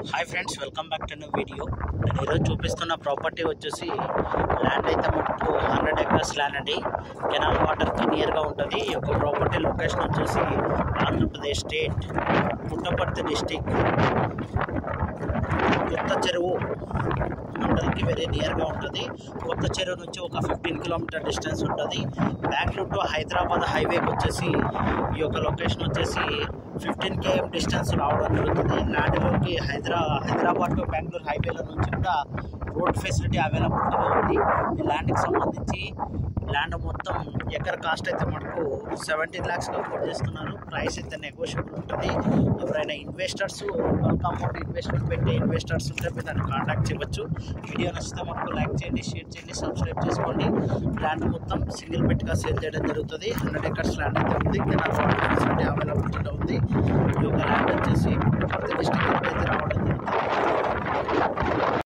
hi friends welcome back to new video నేను ఈరోజు చూపిస్తున్న ప్రాపర్టీ వచ్చేసి ల్యాండ్ అయితే మనకు హండ్రెడ్ ఎకర్స్ ల్యాండ్ అండి కెనాల్ వాటర్కి నియర్గా ఉంటుంది ఈ యొక్క ప్రాపర్టీ లొకేషన్ వచ్చేసి ఆంధ్రప్రదేశ్ స్టేట్ పుట్టపర్తి డిస్టిక్ కొత్త చెరువు మండల్కి వెరీ నియర్గా ఉంటుంది కొత్త చెరువు నుంచి ఒక ఫిఫ్టీన్ కిలోమీటర్ డిస్టెన్స్ ఉంటుంది బెంగళూరు టు హైదరాబాద్ హైవేకి వచ్చేసి ఈ యొక్క లొకేషన్ వచ్చేసి ఫిఫ్టీన్ కేఎం డిస్టెన్స్ రావడం జరుగుతుంది ల్యాండ్లోకి హైదరా హైదరాబాద్ టు బెంగళూరు హైవేల నుంచి కూడా రోడ్ ఫెసిలిటీ అవైలబిలిటీలో ఉంది ఈ ల్యాండ్కి సంబంధించి ల్యాండ్ మొత్తం ఎకర్ కాస్ట్ అయితే మనకు సెవెంటీన్ ల్యాక్స్గా కోట్ చేస్తున్నారు ప్రైస్ అయితే నెగోషియబుల్ ఉంటుంది ఎవరైనా ఇన్వెస్టర్స్ బల్క్ అమౌంట్ ఇన్వెస్ట్మెంట్ పెట్టే ఇన్వెస్టర్స్ ఉంటే మీరు దాన్ని కాంటాక్ట్ చేయవచ్చు వీడియో నచ్చితే మనకు లైక్ చేయండి షేర్ చేయండి సబ్స్క్రైబ్ చేసుకోండి ల్యాండ్ మొత్తం సింగిల్ బెట్గా సేల్ చేయడం జరుగుతుంది హండ్రెడ్ ఎకర్స్ ల్యాండ్ అయితే ఉంది కెనాల్ ఫెసిలిటీ అవైలబిలిటీలో